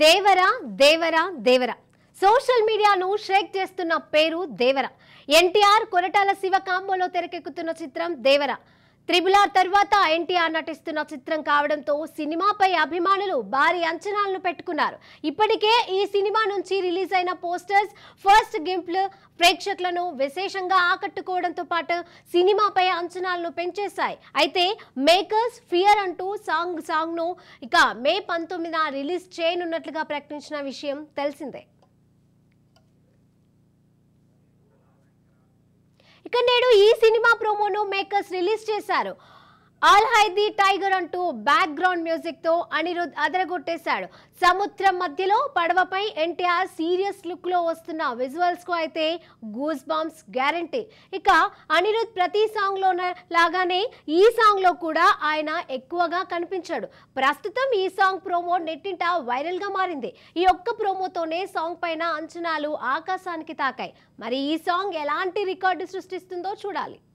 దేవర దేవర దేవర social మీడియాను షేక్ చేస్తున్న పేరు దేవర ఎన్టీఆర్ కొరటాల శివ కాంబోలో తెరకెక్కుతున్న చిత్రం దేవర త్రిబుల్ ఆర్ తర్వాత ఎన్టీఆర్ నటిస్తున్న చిత్రం కావడంతో సినిమాపై అభిమానులు భారీ అంచనాలను పెట్టుకున్నారు ఇప్పటికే ఈ సినిమా నుంచి రిలీజ్ అయిన పోస్టర్స్ ఫస్ట్ గింప్లు ప్రేక్షకులను విశేషంగా ఆకట్టుకోవడంతో పాటు సినిమాపై అంచనాలను పెంచేశాయి అయితే మేకర్స్ ఫియర్ అంటూ సాంగ్ సాంగ్ను ఇక మే పంతొమ్మిదిన రిలీజ్ చేయనున్నట్లుగా ప్రకటించిన విషయం తెలిసిందే ఇక నేడు ఈ సినిమా ప్రోమోను మేకర్స్ రిలీజ్ చేశారు ఆల్ హై ది టైగర్ అంటూ బ్యాక్ గ్రౌండ్ మ్యూజిక్ తో అనిరుద్ అదరగొట్టేశాడు సముద్రం మధ్యలో పడవపై ఎన్టీఆర్ సీరియస్ లుక్ లో వస్తున్న విజువల్స్ కు అయితే గూస్ బాంబ్స్ గ్యారంటీ ఇక అనిరుద్ ప్రతి సాంగ్ లో లాగానే ఈ సాంగ్ లో కూడా ఆయన ఎక్కువగా కనిపించాడు ప్రస్తుతం ఈ సాంగ్ ప్రోమో నెట్టింట వైరల్ గా మారింది ఈ ఒక్క ప్రోమోతోనే సాంగ్ పైన అంచనాలు ఆకాశానికి తాకాయి మరి ఈ సాంగ్ ఎలాంటి రికార్డు సృష్టిస్తుందో చూడాలి